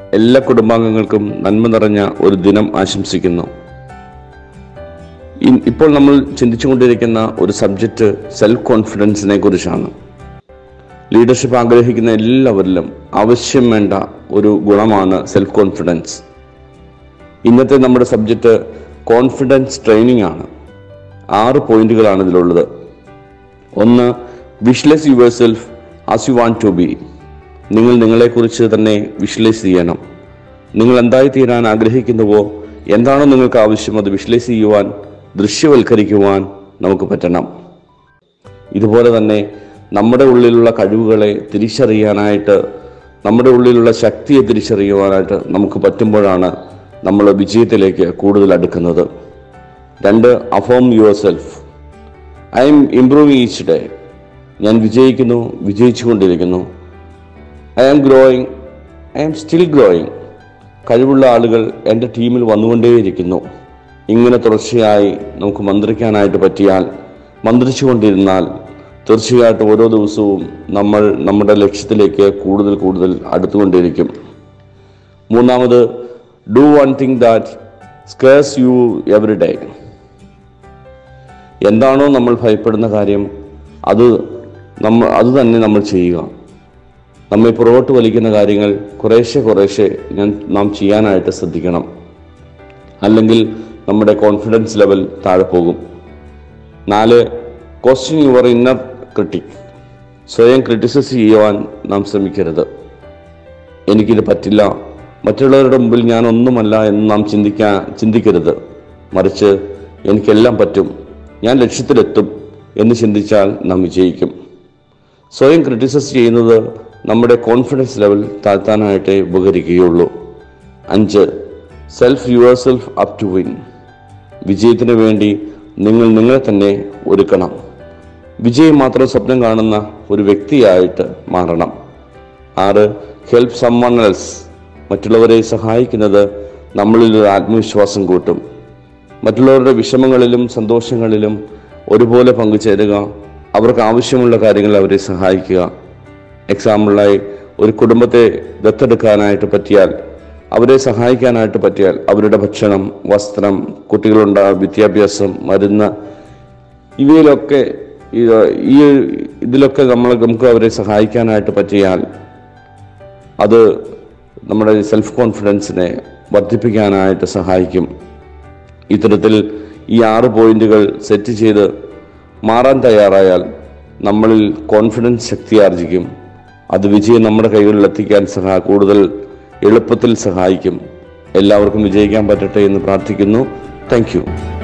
എല്ലാ കുടുംബാംഗങ്ങൾക്കും നന്മ നിറഞ്ഞ ഒരു ദിനം ആശംസിക്കുന്നു ഇ- ഇപ്പോൾ നമ്മൾ ചിന്തിച്ചുകൊണ്ടിരിക്കുന്ന ഒരു സബ്ജക്റ്റ് സെൽഫ് കോൺഫിഡൻസിനെ കുറിച്ചാണ് ലീഡർഷിപ്പ് ആഗ്രഹിക്കുന്ന എല്ലാവരിലും ആവശ്യം വേണ്ട ഒരു ഗുണമാണ് സെൽഫ് കോൺഫിഡൻസ് ഇന്നത്തെ നമ്മുടെ സബ്ജക്റ്റ് കോൺഫിഡൻസ് ട്രെയിനിങ് ആണ് ആറ് പോയിന്റുകളാണ് ഇതിലുള്ളത് ഒന്ന് visualise yourself as you want to be നിങ്ങൾ നിങ്ങളെക്കുറിച്ച് തന്നെ വിഷ്വലൈസ് ചെയ്യണം നിങ്ങൾ എന്തായി തീരാൻ ആഗ്രഹിക്കുന്നുവോ എന്താണോ നിങ്ങൾക്ക് ആവശ്യം അത് വിഷ്വലൈസ് ചെയ്യുവാൻ ദൃശ്യവൽക്കരിക്കുവാൻ നമുക്ക് പറ്റണം ഇതുപോലെ തന്നെ നമ്മുടെ ഉള്ളിലുള്ള കഴിവുകളെ തിരിച്ചറിയാനായിട്ട് നമ്മുടെ ഉള്ളിലുള്ള ശക്തിയെ തിരിച്ചറിയുവാനായിട്ട് നമുക്ക് പറ്റുമ്പോഴാണ് നമ്മൾ വിജയത്തിലേക്ക് കൂടുതൽ അടുക്കുന്നത് രണ്ട് affirm yourself I am improving each day ഞാൻ വിജയിക്കുന്നു വിജയിച്ചു കൊണ്ടിരിക്കുന്നു I am growing I am still growing കഴിവുള്ള ആളുകൾ എൻ്റെ ടീമിൽ വന്നുകൊണ്ടേയിരിക്കുന്നു ഇങ്ങനെ തുടർച്ചയായി നമുക്ക് മന്ത്രിക്കാനായിട്ട് പറ്റിയാൽ മന്ത്രിച്ചു കൊണ്ടിരുന്നാൽ തീർച്ചയായിട്ടും ഓരോ ദിവസവും നമ്മൾ നമ്മുടെ ലക്ഷ്യത്തിലേക്ക് കൂടുതൽ കൂടുതൽ അടുത്തുകൊണ്ടിരിക്കും മൂന്നാമത് do one thing that scares you every day എന്താണോ നമ്മൾ ഭയപ്പെടുന്ന കാര്യം അത് നമ്മൾ അത് തന്നെ നമ്മൾ ചെയ്യുക നമ്മെ പുറകോട്ട് വലിക്കുന്ന കാര്യങ്ങൾ കുറേശ്ശെ കുറേശ്ശെ ഞാൻ നാം ചെയ്യാനായിട്ട് ശ്രദ്ധിക്കണം അല്ലെങ്കിൽ നമ്മുടെ കോൺഫിഡൻസ് ലെവൽ താഴെ പോകും നാല് ക്വസ്റ്റ്യൻ യുവർ ഇന്നർ ക്രിട്ടിക് സ്വയം ക്രിറ്റിസൈസ് ചെയ്യുവാൻ നാം ശ്രമിക്കരുത് എനിക്കിത് പറ്റില്ല മറ്റുള്ളവരുടെ മുമ്പിൽ ഞാൻ ഒന്നുമല്ല എന്ന് നാം ചിന്തിക്കാൻ ചിന്തിക്കരുത് മറിച്ച് എനിക്കെല്ലാം പറ്റും ഞാൻ ലക്ഷ്യത്തിലെത്തും എന്ന് ചിന്തിച്ചാൽ നാം വിജയിക്കും സ്വയം ക്രിറ്റിസൈസ് ചെയ്യുന്നത് നമ്മുടെ കോൺഫിഡൻസ് ലെവൽ താഴ്ത്താനായിട്ടേ ഉപകരിക്കുകയുള്ളൂ അഞ്ച് self yourself up to win വിജയത്തിന് വേണ്ടി നിങ്ങൾ നിങ്ങളെ തന്നെ ഒരുക്കണം വിജയം മാത്രം സ്വപ്നം കാണുന്ന ഒരു വ്യക്തിയായിട്ട് മാറണം ആറ് ഹെൽപ്പ് സമ്മൺ എൽസ് മറ്റുള്ളവരെ സഹായിക്കുന്നത് നമ്മളിൽ ഒരു ആത്മവിശ്വാസം കൂട്ടും മറ്റുള്ളവരുടെ വിഷമങ്ങളിലും സന്തോഷങ്ങളിലും ഒരുപോലെ പങ്കുചേരുക അവർക്ക് ആവശ്യമുള്ള കാര്യങ്ങൾ അവരെ സഹായിക്കുക എക്സാമ്പിളായി ഒരു കുടുംബത്തെ ദത്തെടുക്കാനായിട്ട് പറ്റിയാൽ അവരെ സഹായിക്കാനായിട്ട് പറ്റിയാൽ അവരുടെ ഭക്ഷണം വസ്ത്രം കുട്ടികളുണ്ടാ വിദ്യാഭ്യാസം മരുന്ന് ഇവയിലൊക്കെ ഇത് ഈ ഇതിലൊക്കെ നമ്മൾ നമുക്ക് അവരെ സഹായിക്കാനായിട്ട് പറ്റിയാൽ അത് നമ്മുടെ സെൽഫ് കോൺഫിഡൻസിനെ വർദ്ധിപ്പിക്കാനായിട്ട് സഹായിക്കും ഇത്തരത്തിൽ ഈ ആറ് പോയിന്റുകൾ സെറ്റ് ചെയ്ത് മാറാൻ തയ്യാറായാൽ നമ്മളിൽ കോൺഫിഡൻസ് ശക്തി ആർജിക്കും അത് വിജയം നമ്മുടെ കൈകളിൽ എത്തിക്കാൻ സഹാ കൂടുതൽ എളുപ്പത്തിൽ സഹായിക്കും എല്ലാവർക്കും വിജയിക്കാൻ പറ്റട്ടെ എന്ന് പ്രാർത്ഥിക്കുന്നു താങ്ക്